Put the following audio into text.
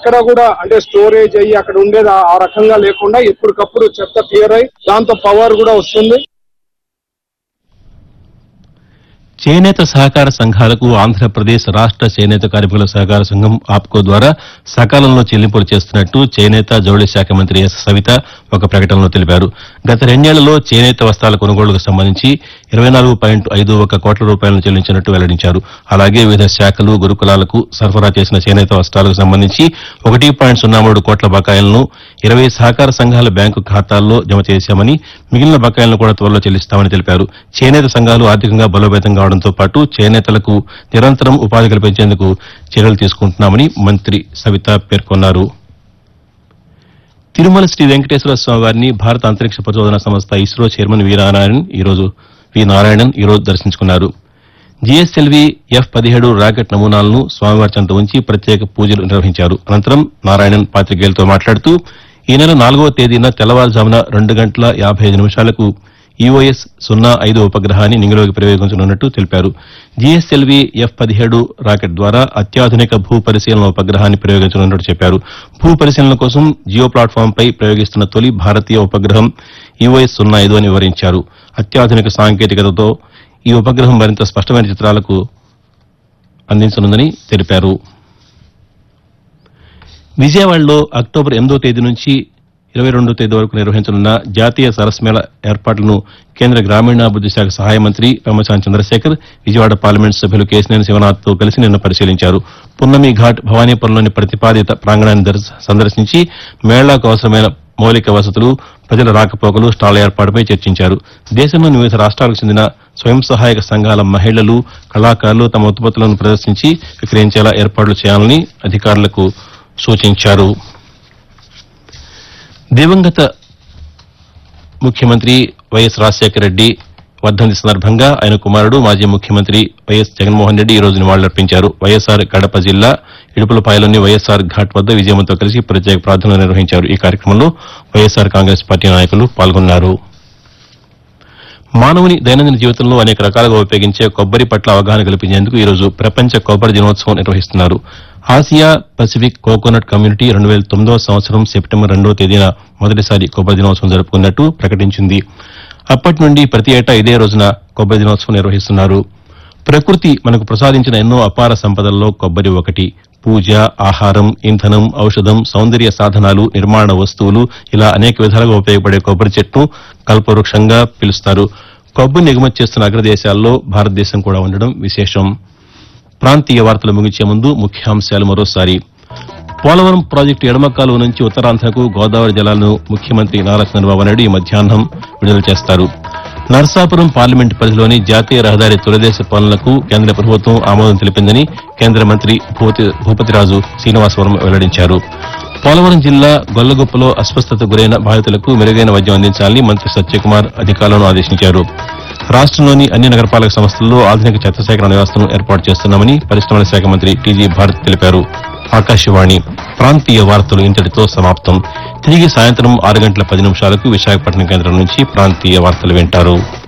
ఎక్కడ కూడా అంటే స్టోరేజ్ అయ్యి అక్కడ ఉండేది ఆ- ఆ రకంగా లేకుండా ఎప్పటికప్పుడు చెత్త క్లియర్ అయ్యి దాంతో పవర్ కూడా వస్తుంది చేనేత సహకార సంఘాలకు ఆంధ్రప్రదేశ్ రాష్ట చేనేత కార్మికుల సహకార సంఘం ఆప్కో ద్వారా సకాలంలో చెల్లింపులు చేస్తున్నట్టు చేనేత జౌళి శాఖ మంత్రి ఎస్ సవిత ఒక ప్రకటనలో తెలిపారు గత రెండేళ్లలో చేనేత వస్త్రాల కొనుగోలుకు సంబంధించి ఇరవై నాలుగు పాయింట్ ఐదు ఒక కోట్ల రూపాయలను చెల్లించినట్టు వెల్లడించారు అలాగే వివిధ శాఖలు గురుకులాలకు సరఫరా చేసిన చేనేత వస్త్రాలకు సంబంధించి ఒకటి పాయింట్ సున్నా మూడు కోట్ల బకాయిలను ఇరవై సహకార సంఘాల బ్యాంకు ఖాతాల్లో జమ చేశామని మిగిలిన బకాయిలను కూడా త్వరలో చెల్లిస్తామని తెలిపారు చేనేత సంఘాలు ఆర్థికంగా బలోపేతం కావడంతో పాటు చేనేతలకు నిరంతరం ఉపాధి కల్పించేందుకు చర్యలు తీసుకుంటున్నామని మంత్రి సవిత పేర్కొన్నారు తిరుమల శ్రీ వెంకటేశ్వర స్వామి వారిని భారత అంతరిక్ష పరిశోధన సంస్థ ఇస్రో చైర్మన్ వి నారాయణన్ ఈ రోజు వి నారాయణన్ ఈ రోజు దర్శించుకున్నారు జీఎస్ఎల్వీ ఎఫ్ పదిహేడు రాకెట్ నమూనాలను స్వామివారి చెంత ఉంచి ప్రత్యేక పూజలు నిర్వహించారు అనంతరం నారాయణన్ పాతికేయులతో మాట్లాడుతూ ఈ నెల నాలుగవ తేదీన తెల్లవారుజామున రెండు గంటల యాభై ఐదు నిమిషాలకు ఈఓఎస్ సున్నా ఐదు ఉపగ్రహాన్ని నింగిలోకి ప్రయోగించనున్నట్టు తెలిపారు జీఎస్ఎల్వీ ఎఫ్ పదిహేడు రాకెట్ ద్వారా అత్యాధునిక భూ పరిశీలన ఉపగ్రహాన్ని ప్రయోగించనున్నట్టు చెప్పారు భూ పరిశీలన కోసం జియో ప్లాట్ఫామ్ పై ప్రయోగిస్తున్న తొలి భారతీయ ఉపగ్రహం ఈఓఎస్ సున్నా ఐదు అని వివరించారు అత్యాధునిక సాంకేతికతతో ఈ ఉపగ్రహం మరింత స్పష్టమైన చిత్రాలకు అందించనుందని తెలిపారు విజయవాడలో అక్టోబర్ ఎనిమిదో తేదీ నుంచి ఇరవై రెండో తేదీ వరకు నిర్వహించనున్న జాతీయ సరస్ మేళ ఏర్పాట్లను కేంద్ర గ్రామీణాభివృద్ది శాఖ సహాయ మంత్రి పెమ్మసాని చంద్రశేఖర్ విజయవాడ పార్లమెంట్ సభ్యులు కేసినేని శివనాథ్తో కలిసి నిన్న పరిశీలించారు పున్నమి ఘాట్ భవానీపురంలోని ప్రతిపాదిత ప్రాంగణాన్ని దర్శ- సందర్శించి మేళాకు అవసరమైన మౌలిక వసతులు ప్రజల రాకపోకలు స్టాళ్ల ఏర్పాటుపై చర్చించారు దేశంలోని వివిధ రాష్ట్రాలకు చెందిన స్వయం సహాయక సంఘాల మహిళలు కళాకారులు తమ ఉత్పత్తులను ప్రదర్శించి విక్రయించేలా ఏర్పాట్లు చేయాలని అధికారులకు సూచించారు దివంగత ముఖ్యమంత్రి వైఎస్ రాజశేఖర రెడ్డి వర్ధంతి సందర్భంగా ఆయన కుమారుడు మాజీ ముఖ్యమంత్రి వైఎస్ జగన్మోహన్ రెడ్డి ఈ రోజు నివాళులర్పించారు వైఎస్ఆర్ కడప జిల్లా ఇడుపులపాయలోని వైఎస్ఆర్ ఘాట్ వద్ద విజయమ్మతో కలిసి ప్రత్యేక ప్రార్థనలు నిర్వహించారు ఈ కార్యక్రమంలో వైఎస్ఆర్ కాంగ్రెస్ పార్టీ నాయకులు పాల్గొన్నారు మానవుని దైనందిన జీవితంలో అనేక రకాలుగా ఉపయోగించే కొబ్బరి పట్ల అవగాహన కల్పించేందుకు ఈ రోజు ప్రపంచ కొబ్బరి దినోత్సవం నిర్వహిస్తున్నారు ఆసియా పసిఫిక్ కోకోనట్ కమ్యూనిటీ రెండు వేల తొమ్మిదవ సంవత్సరం సెప్టెంబర్ రెండవ తేదీన మొదటిసారి కొబ్బరి దినోత్సవం జరుపుకున్నట్టు ప్రకటించింది అప్పటి నుండి ప్రతి ఏటా ఇదే రోజున కొబ్బరి దినోత్సవం నిర్వహిస్తున్నారు ప్రకృతి మనకు ప్రసాదించిన ఎన్నో అపార సంపదల్లో కొబ్బరి ఒకటి పూజ ఆహారం ఇంధనం ఔషధం సౌందర్య సాధనాలు నిర్మాణ వస్తువులు ఇలా అనేక విధాలుగా ఉపయోగపడే కొబ్బరి చెట్టును కల్పవృక్షంగా పిలుస్తారు కొబ్బరిని ఎగుమతి చేస్తున్న అగ్రదేశాల్లో భారతదేశం కూడా ఉండడం విశేషం ప్రాంతీయ వార్తలు ముగించే ముందు ముఖ్యాంశాలు మరోసారి పోలవరం ప్రాజెక్టు ఎడమ కాలువ నుంచి ఉత్తరాంధ్రకు గోదావరి జలాలను ముఖ్యమంత్రి నారా చంద్రబాబు నాయుడు ఈ మధ్యాహ్నం విడుదల చేస్తారు నర్సాపురం పార్లమెంటు పరిధిలోని జాతీయ రహదారి తొలిదేశ పనులకు కేంద్ర ప్రభుత్వం ఆమోదం తెలిపిందని కేంద్ర మంత్రి భూపతి భూపతిరాజు శ్రీనివాసవరం వెల్లడించారు పోలవరం జిల్లా గొల్లగొప్పలో అస్వస్థత గురైన బాధితులకు మెరుగైన వైద్యం అందించాలని మంత్రి సత్యకుమార్ అధికారులను ఆదేశించారు రాష్ట్రంలోని అన్ని నగరపాలక సంస్థల్లో ఆధునిక చెత్త సేకరణ వ్యవస్థను ఏర్పాటు చేస్తున్నామని పరిశ్రమల శాఖ మంత్రి టీజీ భారత్ తెలిపారు ఆకాశవాణి ప్రాంతీయ వార్తలు ఇంతటితో సమాప్తం తిరిగి సాయంత్రం ఆరు గంటల పది నిమిషాలకు విశాఖపట్నం కేంద్రం నుంచి ప్రాంతీయ వార్తలు వింటారు